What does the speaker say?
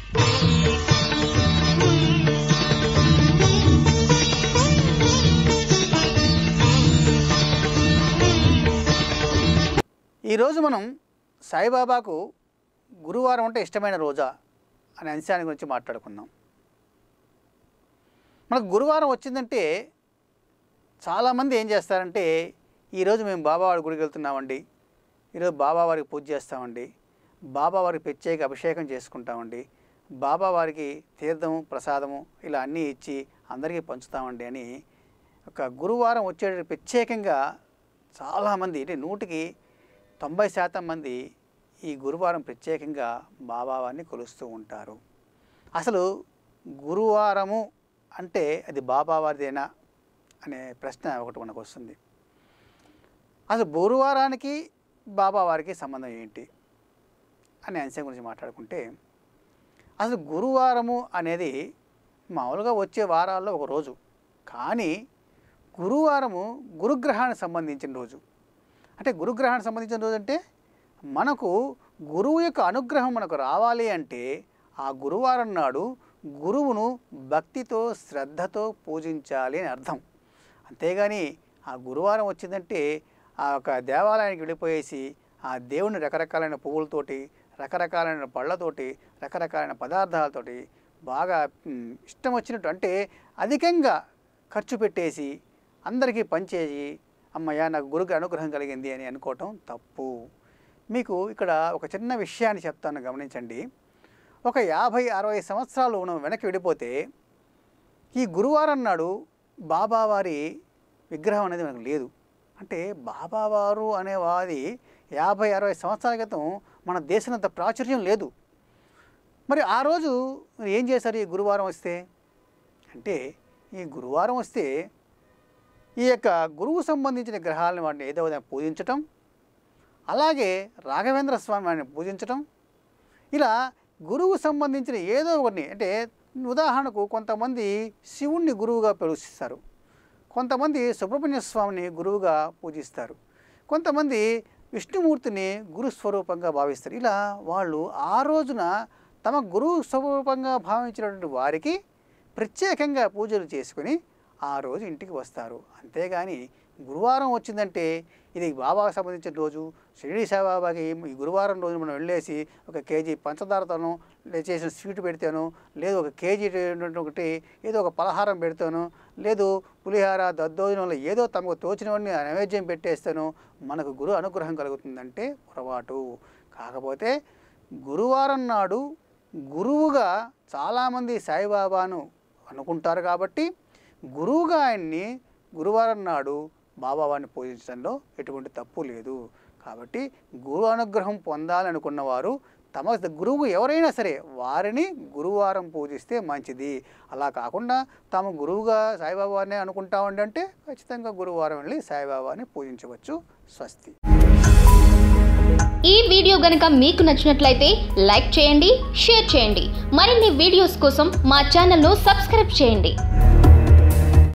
ఈరోజు మనం సాయిబాబాకు గురువారం అంటే ఇష్టమైన రోజా అనే అంశాన్ని గురించి మాట్లాడుకుందాం మనకు గురువారం వచ్చిందంటే చాలామంది ఏం చేస్తారంటే ఈరోజు మేము బాబావారి గుడికి వెళ్తున్నామండి ఈరోజు బాబావారికి పూజ చేస్తామండి బాబావారికి ప్రత్యేక అభిషేకం చేసుకుంటామండి బాబావారికి తీర్థము ప్రసాదము ఇలా అన్నీ ఇచ్చి అందరికీ పంచుతామండి అని ఒక గురువారం వచ్చే ప్రత్యేకంగా చాలామంది అంటే నూటికి తొంభై శాతం మంది ఈ గురువారం ప్రత్యేకంగా బాబావారిని కొలుస్తూ ఉంటారు అసలు గురువారము అంటే అది బాబావారిదేనా అనే ప్రశ్న ఒకటి మనకు వస్తుంది అసలు గురువారానికి బాబావారికి సంబంధం ఏంటి అనే అంశం గురించి మాట్లాడుకుంటే అసలు గురువారము అనేది మామూలుగా వచ్చే వారాల్లో ఒక రోజు కానీ గురువారము గురుగ్రహానికి సంబంధించిన రోజు అంటే గురుగ్రహానికి సంబంధించిన రోజు అంటే మనకు గురువు యొక్క అనుగ్రహం మనకు రావాలి అంటే ఆ గురువారం నాడు గురువును భక్తితో శ్రద్ధతో పూజించాలి అని అర్థం అంతేగాని ఆ గురువారం వచ్చిందంటే ఆ యొక్క దేవాలయానికి వెళ్ళిపోయేసి ఆ దేవుని రకరకాలైన పువ్వులతోటి రకరకాలైన పళ్ళతోటి రకరకాలైన పదార్థాలతోటి బాగా మ్, ఇష్టం వచ్చినట్టు అంటే అధికంగా ఖర్చు పెట్టేసి అందరికీ పంచేసి అమ్మయ్య నాకు గురుకు అనుగ్రహం కలిగింది అని అనుకోవటం తప్పు మీకు ఇక్కడ ఒక చిన్న విషయాన్ని చెప్తాను గమనించండి ఒక యాభై అరవై సంవత్సరాలు మనం వెనక్కి వెళ్ళిపోతే ఈ గురువారం నాడు బాబావారి విగ్రహం అనేది మనకు లేదు అంటే బాబావారు అనేవాది యాభై అరవై సంవత్సరాల క్రితం మన దేశంలో ప్రాచుర్యం లేదు మరి ఆ రోజు మరి ఏం చేశారు ఈ గురువారం వస్తే అంటే ఈ గురువారం వస్తే ఈ యొక్క గురువు సంబంధించిన గ్రహాలను వాటిని ఏదో విధంగా పూజించటం అలాగే రాఘవేంద్ర స్వామి వారిని పూజించటం ఇలా గురువు సంబంధించిన ఏదో ఒకటి అంటే ఉదాహరణకు కొంతమంది శివుణ్ణి గురువుగా పిలుస్తారు కొంతమంది సుబ్రహ్మణ్య స్వామిని గురువుగా పూజిస్తారు కొంతమంది విష్ణుమూర్తిని గురు స్వరూపంగా భావిస్తారు ఇలా వాళ్ళు ఆ రోజున తమ గురువు స్వరూపంగా భావించినటువంటి వారికి ప్రత్యేకంగా పూజలు చేసుకుని ఆ రోజు ఇంటికి వస్తారు అంతేగాని గురువారం వచ్చిందంటే ఇది బాబాకు సంబంధించిన రోజు షిరిడి సాయిబాబాకి ఈ గురువారం రోజు మనం వెళ్ళేసి ఒక కేజీ పంచదారతోనో లే చేసిన స్వీట్ పెడతాను లేదు ఒక కేజీ ఒకటి ఏదో ఒక పలహారం పెడతాను లేదు పులిహార దద్దోజనంలో ఏదో తమకు తోచినవన్నీ నైవేద్యం పెట్టేస్తాను మనకు గురు అనుగ్రహం కలుగుతుందంటే పొరపాటు కాకపోతే గురువారం నాడు గురువుగా చాలామంది సాయిబాబాను అనుకుంటారు కాబట్టి గురువుగా ఆయన్ని గురువారం నాడు బాబావారిని పూజించడంలో ఎటువంటి తప్పు లేదు కాబట్టి గురు అనుగ్రహం పొందాలనుకున్న వారు తమ గురువు ఎవరైనా సరే వారిని గురువారం పూజిస్తే మంచిది అలా కాకుండా తాము గురువుగా సాయిబాబానే అనుకుంటామండి అంటే ఖచ్చితంగా గురువారం వెళ్ళి సాయిబాబాని పూజించవచ్చు స్వస్తి ఈ వీడియో గనుక మీకు నచ్చినట్లయితే లైక్ చేయండి షేర్ చేయండి మరిన్ని వీడియోస్ కోసం మా ఛానల్ను సబ్స్క్రైబ్ చేయండి